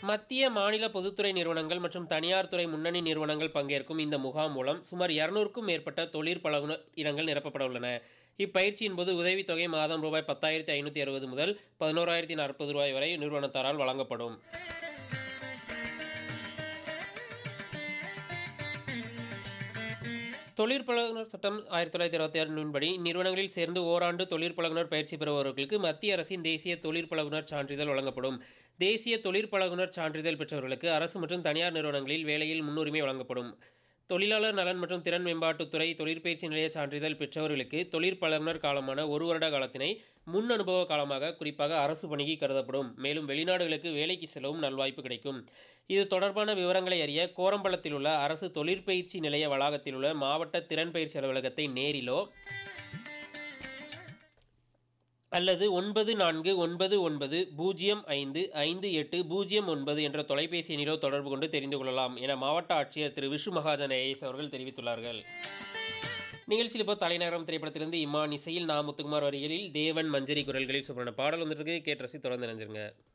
மத்திய மாநில பொதுத்துறை நிறுவனங்கள் மற்றும் தனியார் துறை முன்னணி நிறுவனங்கள் பங்கேற்கும் இந்த முகாம் மூலம் சுமார் இருநூறுக்கும் மேற்பட்ட தொழிற்பழகுனர் இடங்கள் நிரப்பப்பட உள்ளன இப்பயிற்சியின் போது உதவித்தொகை மாதம் ரூபாய் பத்தாயிரத்தி ஐநூற்றி அறுபது முதல் பதினோராயிரத்தி நாற்பது ரூபாய் வரை நிறுவனத்தாரால் வழங்கப்படும் தொழிற்பழகுனர் சட்டம் ஆயிரத்தி தொள்ளாயிரத்தி இருபத்தி ஆறின்படி நிறுவனங்களில் சேர்ந்து ஓராண்டு தொழிற்பழகுனர் பயிற்சி பெறுபவர்களுக்கு மத்திய அரசின் தேசிய தொழிற்பழகுனர் சான்றிதழ் வழங்கப்படும் தேசிய தொழிற்பழகுனர் சான்றிதழ் பெற்றவர்களுக்கு அரசு மற்றும் தனியார் நிறுவனங்களில் வேலையில் முன்னுரிமை வழங்கப்படும் தொழிலாளர் நலன் மற்றும் திறன் மேம்பாட்டுத்துறை தொழிற்பயிற்சி நிலைய சான்றிதழ் பெற்றவர்களுக்கு தொழிற்பழகுனர் காலமான ஒரு வருட காலத்தினை முன் அனுபவ காலமாக குறிப்பாக அரசு பணிக்கு கருதப்படும் மேலும் வெளிநாடுகளுக்கு வேலைக்கு செல்லவும் நல்வாய்ப்பு கிடைக்கும் இது தொடர்பான விவரங்களை அறிய கோரம்பலத்தில் உள்ள அரசு தொழிற்பயிற்சி நிலைய வளாகத்தில் உள்ள மாவட்ட திறன் பயிற்சி அலுவலகத்தை நேரிலோ அல்லது ஒன்பது நான்கு ஒன்பது ஒன்பது பூஜ்ஜியம் ஐந்து ஐந்து எட்டு பூஜ்ஜியம் ஒன்பது என்ற தொலைபேசி எண்ணிலோ தொடர்பு கொண்டு தெரிந்து கொள்ளலாம் என மாவட்ட ஆட்சியர் திரு விஷ்ணு மகாஜன் ஏஎஸ் அவர்கள் தெரிவித்துள்ளார்கள் நிகழ்ச்சியில் இப்போ தலைநகரம் திரைப்படத்திலிருந்து இம்மான் இசையில் நா முத்துக்குமார் வரிகளில் தேவன் மஞ்சரி குரல்களில் சுப்ரண பாடல் வந்துட்டு கேட்டு ரசி தொடர்ந்து நினைஞ்சிருங்க